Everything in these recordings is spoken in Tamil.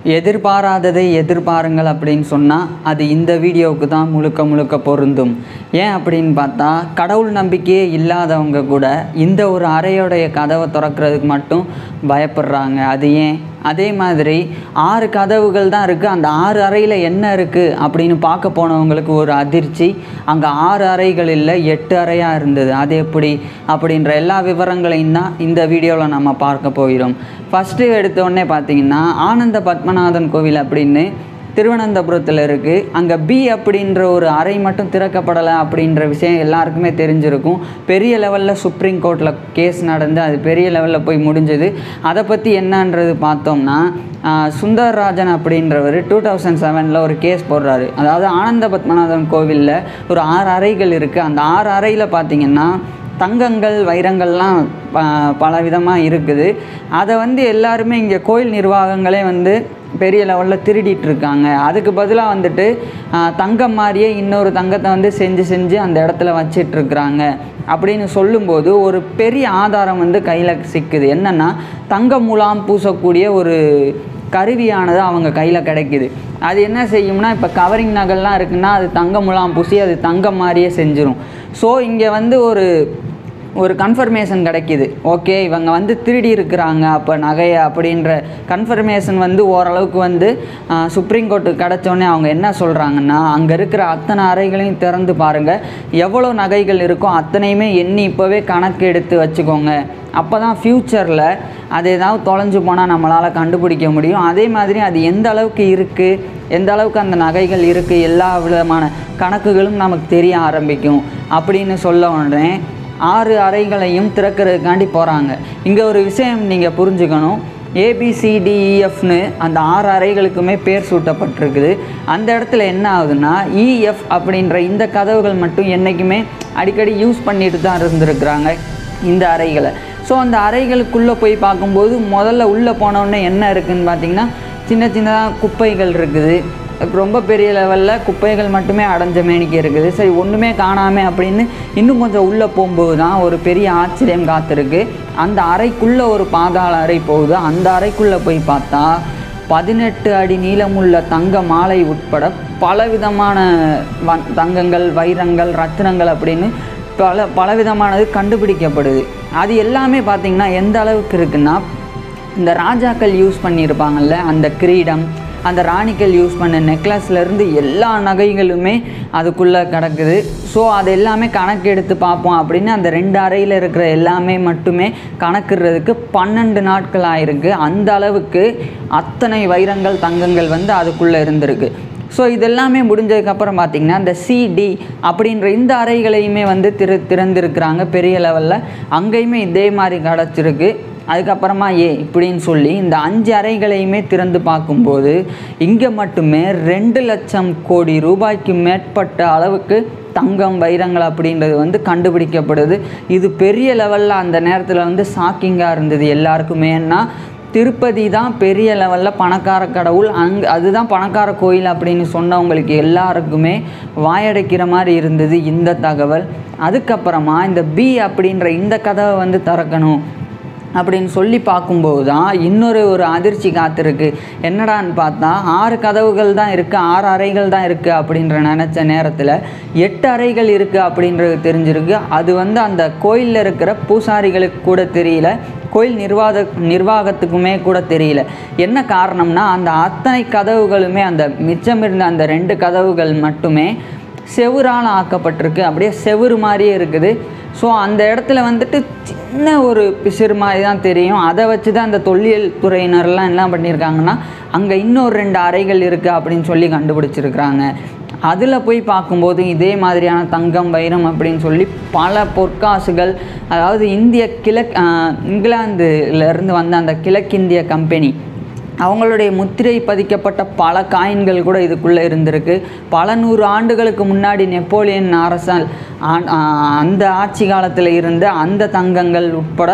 எதிர்பாராததை எதிர்பாருங்கள் அப்படின்னு சொன்னால் அது இந்த வீடியோவுக்கு தான் முழுக்க முழுக்க பொருந்தும் ஏன் அப்படின்னு பார்த்தா கடவுள் நம்பிக்கையே இல்லாதவங்க கூட இந்த ஒரு அறையோடைய கதவை திறக்கிறதுக்கு மட்டும் பயப்படுறாங்க அது ஏன் அதே மாதிரி ஆறு கதவுகள் தான் இருக்குது அந்த ஆறு அறையில் என்ன இருக்குது அப்படின்னு பார்க்க போனவங்களுக்கு ஒரு அதிர்ச்சி அங்கே ஆறு அறைகள் இல்லை எட்டு அறையாக இருந்தது அது எப்படி அப்படின்ற எல்லா விவரங்களையும் தான் இந்த வீடியோவில் நம்ம பார்க்க போகிறோம் ஃபஸ்ட்டு எடுத்த உடனே பார்த்தீங்கன்னா ஆனந்த பத்மநாதன் கோவில் அப்படின்னு திருவனந்தபுரத்தில் இருக்குது அங்கே பி அப்படின்ற ஒரு அறை மட்டும் திறக்கப்படலை அப்படின்ற விஷயம் எல்லாருக்குமே தெரிஞ்சிருக்கும் பெரிய லெவலில் சுப்ரீம் கோர்ட்டில் கேஸ் நடந்து அது பெரிய லெவலில் போய் முடிஞ்சது அதை பற்றி என்னன்றது பார்த்தோம்னா ஆஹ், சுந்தரராஜன் அப்படின்றவர் டூ தௌசண்ட் செவனில் ஒரு கேஸ் போடுறாரு அதாவது ஆனந்த பத்மநாதன் கோவிலில் ஒரு ஆறு அறைகள் இருக்குது அந்த ஆறு அறையில் பார்த்தீங்கன்னா தங்கங்கள் வைரங்கள்லாம் ப- பல விதமாக இருக்குது அதை வந்து எல்லாருமே இங்கே கோயில் நிர்வாகங்களே வந்து பெரிய லெவலில் திருடிட்டு இருக்காங்க அதுக்கு பதிலாக வந்துட்டு ஆஹ், தங்கம் மாதிரியே இன்னொரு தங்கத்தை வந்து செஞ்சு செஞ்சு அந்த இடத்துல வச்சிட்டு இருக்கிறாங்க அப்படின்னு சொல்லும்போது ஒரு பெரிய ஆதாரம் வந்து கையில் சிக்குது என்னென்னா தங்க முலாம் பூசக்கூடிய ஒரு கருவியானது அவங்க கையில் கிடைக்குது அது என்ன செய்யும்னா இப்போ கவரிங் நகைலாம் இருக்குன்னா அது தங்க முலாம் பூசி அது தங்கம் மாதிரியே செஞ்சிரும் ஸோ இங்கே வந்து ஒரு ஒரு கன்ஃபர்மேஷன் கிடைக்கிது ஓகே இவங்க வந்து திருடி இருக்கிறாங்க அப்போ நகையை அப்படின்ற கன்ஃபர்மேஷன் வந்து ஓரளவுக்கு வந்து ஆஹ், சுப்ரீம் கோர்ட்டுக்கு கிடச்சோடனே அவங்க என்ன சொல்கிறாங்கன்னா அங்கே இருக்கிற அத்தனை அறைகளையும் திறந்து பாருங்கள் எவ்வளோ நகைகள் இருக்கோ அத்தனையுமே எண்ணி இப்போவே கணக்கு எடுத்து வச்சுக்கோங்க அப்போ தான் ஃப்யூச்சரில் அது ஏதாவது தொலைஞ்சு போனால் நம்மளால் கண்டுபிடிக்க முடியும் அதே மாதிரி அது எந்த அளவுக்கு இருக்குது எந்த அளவுக்கு அந்த நகைகள் இருக்குது எல்லா விதமான கணக்குகளும் நமக்கு தெரிய ஆரம்பிக்கும் அப்படின்னு சொல்ல உடனே ஆறு அறைகளையும் திறக்கிறதுக்காண்டி போகிறாங்க இங்கே ஒரு விஷயம் நீங்கள் புரிஞ்சுக்கணும் ஏபிசிடிஇஎஃப்னு அந்த ஆறு அறைகளுக்குமே பேர் சூட்டப்பட்டிருக்குது அந்த இடத்துல என்ன ஆகுதுன்னா இஎஃப் அப்படின்ற இந்த கதவுகள் மட்டும் என்றைக்குமே அடிக்கடி யூஸ் பண்ணிட்டு தான் இருந்திருக்கிறாங்க இந்த அறைகளை ஸோ அந்த அறைகளுக்குள்ளே போய் பார்க்கும்போது முதல்ல உள்ளே போனோடனே என்ன இருக்குதுன்னு பார்த்தீங்கன்னா சின்ன சின்னதாக குப்பைகள் இருக்குது ரொம்ப பெரிய லெவலில் குப்பைகள் மட்டுமே அடைஞ்ச மேனிக்கு இருக்குது சரி ஒன்றுமே காணாமே அப்படின்னு இன்னும் கொஞ்சம் உள்ளே போகும்போது தான் ஒரு பெரிய ஆச்சரியம் காத்திருக்கு அந்த அறைக்குள்ளே ஒரு பாதாள அறை போகுது அந்த அறைக்குள்ளே போய் பார்த்தா பதினெட்டு அடி நீளமுள்ள தங்க மாலை உட்பட பலவிதமான வ தங்கங்கள் வைரங்கள் ரத்தினங்கள் அப்படின்னு பல பலவிதமானது கண்டுபிடிக்கப்படுது அது எல்லாமே பார்த்திங்கன்னா எந்த அளவுக்கு இருக்குன்னா இந்த ராஜாக்கள் யூஸ் பண்ணியிருப்பாங்கல்ல அந்த கிரீடம் அந்த ராணிகள் யூஸ் பண்ண நெக்லஸ்லேருந்து எல்லா நகைகளுமே அதுக்குள்ளே கிடக்குது ஸோ அது எல்லாமே கணக்கு எடுத்து பார்ப்போம் அப்படின்னு அந்த ரெண்டு அறையில் இருக்கிற எல்லாமே மட்டுமே கணக்குறதுக்கு பன்னெண்டு நாட்கள் ஆயிருக்கு அந்த அளவுக்கு அத்தனை வைரங்கள் தங்கங்கள் வந்து அதுக்குள்ளே இருந்திருக்கு ஸோ இதெல்லாமே முடிஞ்சதுக்கப்புறம் பார்த்திங்கன்னா இந்த சிடி அப்படின்ற இந்த அறைகளையுமே வந்து திற திறந்திருக்கிறாங்க பெரிய லெவலில் அங்கேயுமே இதே மாதிரி கிடச்சிருக்கு அதுக்கப்புறமா ஏ இப்படின்னு சொல்லி இந்த அஞ்சு அறைகளையுமே திறந்து பார்க்கும்போது இங்கே மட்டுமே ரெண்டு லட்சம் கோடி ரூபாய்க்கு மேற்பட்ட அளவுக்கு தங்கம் வைரங்கள் அப்படின்றது வந்து கண்டுபிடிக்கப்படுது இது பெரிய லெவலில் அந்த நேரத்தில் வந்து ஷாக்கிங்காக இருந்தது எல்லாருக்குமே ஏன்னா திருப்பதி தான் பெரிய லெவலில் பணக்கார கடவுள் அங் அதுதான் பணக்கார கோயில் அப்படின்னு சொன்னவங்களுக்கு எல்லாருக்குமே வாயடைக்கிற மாதிரி இருந்தது இந்த தகவல் அதுக்கப்புறமா இந்த பி அப்படின்ற இந்த கதவை வந்து திறக்கணும் அப்படின்னு சொல்லி பார்க்கும்போது தான் இன்னொரு ஒரு அதிர்ச்சி காத்திருக்கு என்னடான்னு பார்த்தா ஆறு கதவுகள் தான் இருக்குது ஆறு அறைகள் தான் இருக்குது அப்படின்ற நினச்ச நேரத்தில் எட்டு அறைகள் இருக்குது அப்படின்றது தெரிஞ்சிருக்கு அது வந்து அந்த கோயிலில் இருக்கிற பூசாரிகளுக்கு கூட தெரியல கோயில் நிர்வாக நிர்வாகத்துக்குமே கூட தெரியல என்ன காரணம்னா அந்த அத்தனை கதவுகளுமே அந்த மிச்சம் இருந்த அந்த ரெண்டு கதவுகள் மட்டுமே செவுரால் ஆக்கப்பட்டிருக்கு அப்படியே செவுரு மாதிரியே இருக்குது ஸோ அந்த இடத்துல வந்துட்டு சின்ன ஒரு பிசிறு மாதிரி தான் தெரியும் அதை வச்சு தான் அந்த தொல்லியல் துறையினர்லாம் என்ன பண்ணியிருக்காங்கன்னா அங்கே இன்னொரு ரெண்டு அறைகள் இருக்குது அப்படின்னு சொல்லி கண்டுபிடிச்சிருக்கிறாங்க அதில் போய் பார்க்கும்போது இதே மாதிரியான தங்கம் வைரம் அப்படின்னு சொல்லி பல பொற்காசுகள் அதாவது இந்திய கிழக் ஆஹ் இங்கிலாந்துலேருந்து வந்த அந்த கிழக்கிந்திய கம்பெனி அவங்களுடைய முத்திரை பதிக்கப்பட்ட பல காயின்கள் கூட இதுக்குள்ளே இருந்திருக்கு பல நூறு ஆண்டுகளுக்கு முன்னாடி நெப்போலியன் அரசால் ஆண்- ஆ, அந்த ஆட்சி காலத்தில் இருந்த அந்த தங்கங்கள் உட்பட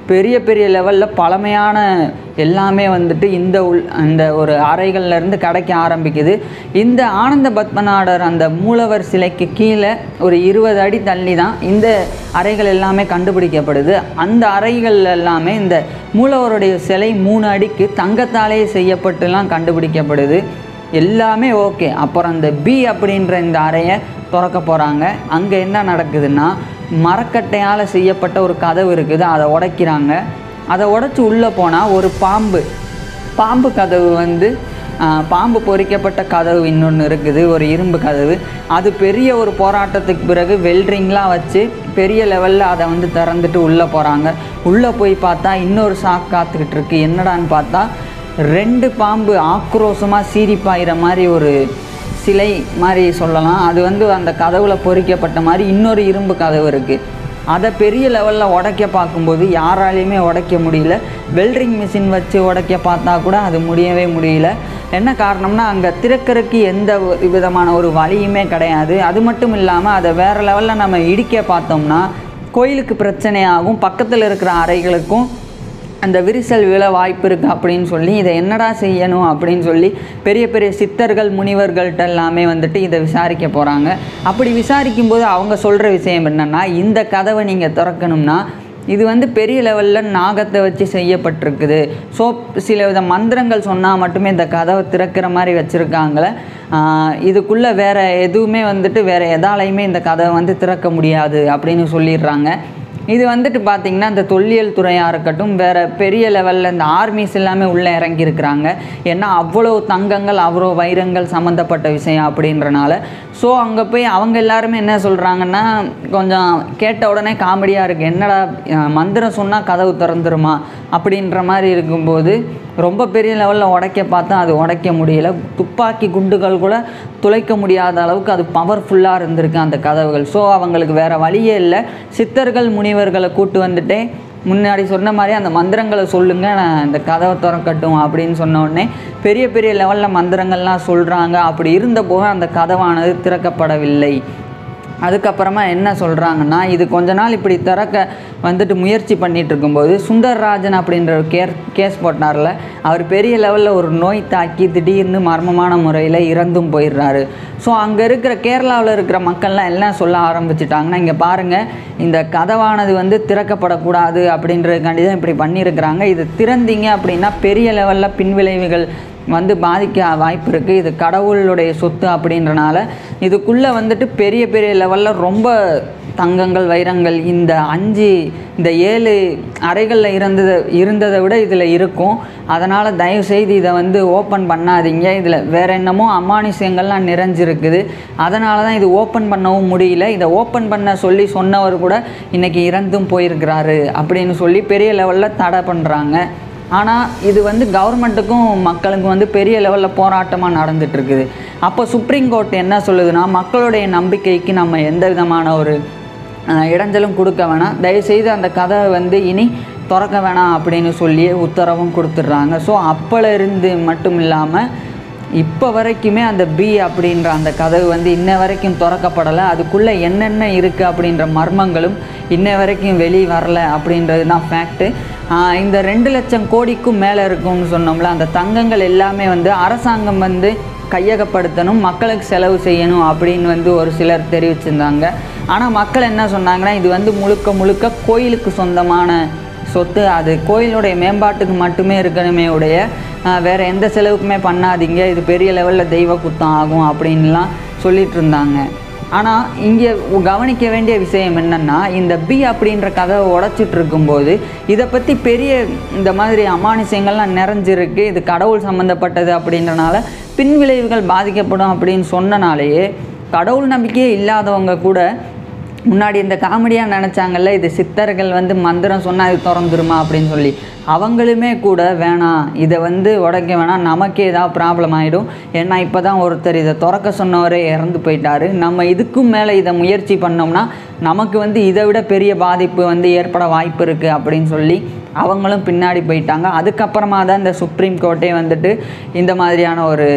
பெரிய பெரிய லெவலில் பழமையான எல்லாமே வந்துட்டு இந்த உள் அந்த ஒரு அறைகள்ல இருந்து கிடைக்க ஆரம்பிக்குது இந்த ஆனந்த பத்மநாடர் அந்த மூலவர் சிலைக்கு கீழே ஒரு இருபது அடி தள்ளி தான் இந்த அறைகள் எல்லாமே கண்டுபிடிக்கப்படுது அந்த அறைகள் எல்லாமே இந்த மூலவருடைய சிலை மூணு அடிக்கு தங்கத்தாலே செய்யப்பட்டுலாம் கண்டுபிடிக்கப்படுது எல்லாமே ஓகே அப்புறம் அந்த பி அப்படின்ற இந்த அறையை திறக்க போகிறாங்க அங்கே என்ன நடக்குதுன்னா மரக்கட்டையால் செய்யப்பட்ட ஒரு கதவு இருக்குது அதை உடைக்கிறாங்க அதை உடைச்சி உள்ளே போனால் ஒரு பாம்பு பாம்பு கதவு வந்து ஆ, பாம்பு பொறிக்கப்பட்ட கதவு இன்னொன்று இருக்குது ஒரு இரும்பு கதவு அது பெரிய ஒரு போராட்டத்துக்கு பிறகு வெல்ட்ரிங்லாம் வச்சு பெரிய லெவலில் அதை வந்து திறந்துட்டு உள்ளே போகிறாங்க உள்ளே போய் பார்த்தா இன்னொரு ஷாக் காத்துக்கிட்டு இருக்கு என்னடான்னு பார்த்தா ரெண்டு பாம்பு ஆக்ரோஷமாக சீரிப்பாயிற மாதிரி ஒரு சிலை மாதிரி சொல்லலாம் அது வந்து அந்த கதவுல பொறிக்கப்பட்ட மாதிரி இன்னொரு இரும்பு கதவு இருக்குது அதை பெரிய லெவலில் உடைக்க பார்க்கும்போது யாராலையுமே உடைக்க முடியல வெல்ட்ரிங் மிஷின் வச்சு உடைக்க பார்த்தா கூட அது முடியவே முடியல என்ன காரணம்னா அங்கே திறக்கறதுக்கு எந்த ஒரு விதமான ஒரு வழியுமே கிடையாது அது மட்டும் இல்லாமல் அதை வேறு லெவலில் நம்ம இடிக்க பார்த்தோம்னா கோயிலுக்கு பிரச்சனையாகும் பக்கத்தில் இருக்கிற அறைகளுக்கும் அந்த விரிசல் விழ வாய்ப்பு இருக்குது அப்படின்னு சொல்லி இதை என்னடா செய்யணும் அப்படின்னு சொல்லி பெரிய பெரிய சித்தர்கள் முனிவர்கள்ட்ட எல்லாமே வந்துட்டு இதை விசாரிக்க போகிறாங்க அப்படி விசாரிக்கும் போது அவங்க சொல்கிற விஷயம் என்னென்னா இந்த கதவை நீங்கள் திறக்கணும்னா இது வந்து பெரிய லெவலில் நாகத்தை வச்சு செய்யப்பட்டிருக்குது ஸோ சில வித மந்திரங்கள் சொன்னால் மட்டுமே இந்த கதவை திறக்கிற மாதிரி வச்சுருக்காங்களே இதுக்குள்ளே வேறு எதுவுமே வந்துட்டு வேறு எதாலையுமே இந்த கதவை வந்து திறக்க முடியாது அப்படின்னு சொல்லிடுறாங்க இது வந்துட்டு பார்த்திங்கன்னா இந்த தொல்லியல் துறையாக இருக்கட்டும் வேறு பெரிய லெவலில் இந்த ஆர்மிஸ் எல்லாமே உள்ளே இறங்கியிருக்கிறாங்க ஏன்னா அவ்வளோ தங்கங்கள் அவ்வளோ வைரங்கள் சம்மந்தப்பட்ட விஷயம் அப்படின்றனால ஸோ அங்கே போய் அவங்க எல்லாருமே என்ன சொல்கிறாங்கன்னா கொஞ்சம் கேட்ட உடனே காமெடியாக இருக்குது என்னடா அஹ் மந்திரம் சொன்னால் கதவு திறந்துருமா அப்படின்ற மாதிரி இருக்கும்போது ரொம்ப பெரிய லெவலில் உடைக்க பார்த்தா அது உடைக்க முடியல துப்பாக்கி குண்டுகள் கூட துளைக்க முடியாத அளவுக்கு அது பவர்ஃபுல்லாக இருந்திருக்கு அந்த கதவுகள் ஸோ அவங்களுக்கு வேறு வழியே இல்லை சித்தர்கள் முனிவர்களை கூட்டு வந்துட்டே முன்னாடி சொன்ன மாதிரி அந்த மந்திரங்களை சொல்லுங்கள் நான் இந்த கதவை திறக்கட்டும் அப்படின்னு சொன்ன உடனே பெரிய பெரிய லெவலில் மந்திரங்கள்லாம் சொல்கிறாங்க அப்படி இருந்தபோது அந்த கதவானது திறக்கப்படவில்லை அதுக்கப்புறமா என்ன சொல்கிறாங்கன்னா இது கொஞ்ச நாள் இப்படி திறக்க வந்துட்டு முயற்சி பண்ணிட்டு இருக்கும்போது சுந்தர்ராஜன் அப்படின்ற ஒரு கேர் கேஸ் போட்டார்ல அவர் பெரிய லெவலில் ஒரு நோய் தாக்கி திடீர்னு மர்மமான முறையில் இறந்தும் போயிடுறாரு ஸோ அங்கே இருக்கிற கேரளாவில் இருக்கிற மக்கள்லாம் எல்லாம் சொல்ல ஆரம்பிச்சிட்டாங்கன்னா இங்கே பாருங்கள் இந்த கதவானது வந்து திறக்கப்படக்கூடாது அப்படின்றதுக்காண்டி தான் இப்படி பண்ணியிருக்கிறாங்க இது திறந்தீங்க அப்படின்னா பெரிய லெவலில் பின்விளைவுகள் வந்து பாதிக்க வாய்ப்பு இருக்குது இது கடவுளுடைய சொத்து அப்படின்றனால இதுக்குள்ளே வந்துட்டு பெரிய பெரிய லெவலில் ரொம்ப தங்கங்கள் வைரங்கள் இந்த அஞ்சு இந்த ஏழு அறைகளில் இருந்ததை இருந்ததை விட இதில் இருக்கும் அதனால் தயவுசெய்து இதை வந்து ஓப்பன் பண்ணாதீங்க இதில் வேற என்னமோ அமானுஷ்யங்கள்லாம் நிறைஞ்சிருக்குது அதனால தான் இது ஓப்பன் பண்ணவும் முடியல இதை ஓப்பன் பண்ண சொல்லி சொன்னவர் கூட இன்றைக்கி இறந்தும் போயிருக்கிறாரு அப்படின்னு சொல்லி பெரிய லெவலில் தடை பண்ணுறாங்க ஆனால் இது வந்து கவர்மெண்ட்டுக்கும் மக்களுக்கும் வந்து பெரிய லெவலில் போராட்டமாக நடந்துட்டு இருக்குது அப்போ சுப்ரீம் கோர்ட் என்ன சொல்லுதுன்னா மக்களுடைய நம்பிக்கைக்கு நம்ம எந்த விதமான ஒரு அஹ், இடைஞ்சலும் கொடுக்க வேணாம் தயவுசெய்து அந்த கதவை வந்து இனி திறக்க வேணாம் அப்படின்னு சொல்லி உத்தரவும் கொடுத்துட்றாங்க ஸோ அப்போல இருந்து மட்டும் இல்லாமல் இப்போ வரைக்குமே அந்த பி அப்படின்ற அந்த கதவு வந்து இன்ன வரைக்கும் திறக்கப்படலை அதுக்குள்ளே என்னென்ன இருக்குது அப்படின்ற மர்மங்களும் இன்ன வரைக்கும் வெளியே வரல அப்படின்றது தான் ஃபேக்ட்டு இந்த ரெண்டு லட்சம் கோடிக்கும் மேலே இருக்கும்னு சொன்னோம்ல அந்த தங்கங்கள் எல்லாமே வந்து அரசாங்கம் வந்து கையகப்படுத்தணும் மக்களுக்கு செலவு செய்யணும் அப்படின்னு வந்து ஒரு சிலர் தெரிவிச்சிருந்தாங்க ஆனால் மக்கள் என்ன சொன்னாங்கன்னா இது வந்து முழுக்க முழுக்க கோயிலுக்கு சொந்தமான சொத்து அது கோயிலுடைய மேம்பாட்டுக்கு மட்டுமே இருக்கணுமே உடைய ஆஹ், வேற எந்த செலவுக்குமே பண்ணாதீங்க இது பெரிய லெவலில் தெய்வ குத்தம் ஆகும் அப்படின்லாம் சொல்லிட்டு இருந்தாங்க ஆனால் இங்கே கவனிக்க வேண்டிய விஷயம் என்னென்னா இந்த பி அப்படின்ற கதவை உடைச்சிட்டு இருக்கும்போது இதை பற்றி பெரிய இந்த மாதிரி அமானுஷ்யங்கள்லாம் நிறைஞ்சிருக்கு இது கடவுள் சம்மந்தப்பட்டது அப்படின்றனால பின்விளைவுகள் பாதிக்கப்படும் அப்படின்னு சொன்னனாலேயே கடவுள் நம்பிக்கையே இல்லாதவங்க கூட முன்னாடி இந்த காமெடியாக நினச்சாங்கல்ல இது சித்தர்கள் வந்து மந்திரம் சொன்னால் இது திறந்துருமா அப்படின்னு சொல்லி அவங்களுமே கூட வேணாம் இதை வந்து உடைக்க வேணாம் நமக்கே ஏதாவது ப்ராப்ளம் ஆகிடும் ஏன்னா இப்போ தான் ஒருத்தர் இதை திறக்க சொன்னவரே இறந்து போயிட்டாரு நம்ம இதுக்கும் மேலே இதை முயற்சி பண்ணோம்னா நமக்கு வந்து இதை விட பெரிய பாதிப்பு வந்து ஏற்பட வாய்ப்பு இருக்குது அப்படின்னு சொல்லி அவங்களும் பின்னாடி போயிட்டாங்க அதுக்கப்புறமா தான் இந்த சுப்ரீம் கோர்ட்டே வந்துட்டு இந்த மாதிரியான ஒரு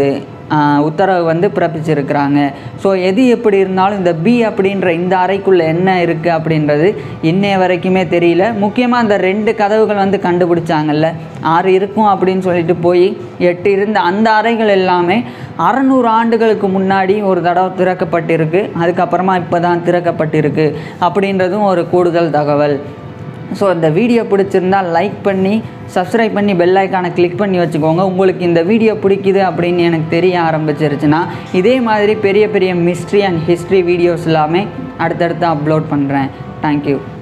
ஆஹ், உத்தரவு வந்து பிறப்பிச்சிருக்கிறாங்க ஸோ எது எப்படி இருந்தாலும் இந்த பி அப்படின்ற இந்த அறைக்குள்ளே என்ன இருக்குது அப்படின்றது இன்னைய வரைக்குமே தெரியல முக்கியமாக அந்த ரெண்டு கதவுகள் வந்து கண்டுபிடிச்சாங்கல்ல ஆறு இருக்கும் அப்படின்னு சொல்லிட்டு போய் எட்டு இருந்த அந்த அறைகள் எல்லாமே அறநூறு ஆண்டுகளுக்கு முன்னாடி ஒரு தடவை திறக்கப்பட்டிருக்கு அதுக்கப்புறமா இப்போ தான் திறக்கப்பட்டிருக்கு அப்படின்றதும் ஒரு கூடுதல் தகவல் ஸோ இந்த வீடியோ பிடிச்சிருந்தா லைக் பண்ணி சப்ஸ்கிரைப் பண்ணி பெல் ஐக்கானை கிளிக் பண்ணி வச்சுக்கோங்க உங்களுக்கு இந்த வீடியோ பிடிக்குது அப்படின்னு எனக்கு தெரிய ஆரம்பிச்சிருச்சுன்னா இதே மாதிரி பெரிய பெரிய மிஸ்ட்ரி அண்ட் ஹிஸ்ட்ரி வீடியோஸ் எல்லாமே அடுத்தடுத்து அப்லோட் பண்ணுறேன் தேங்க்யூ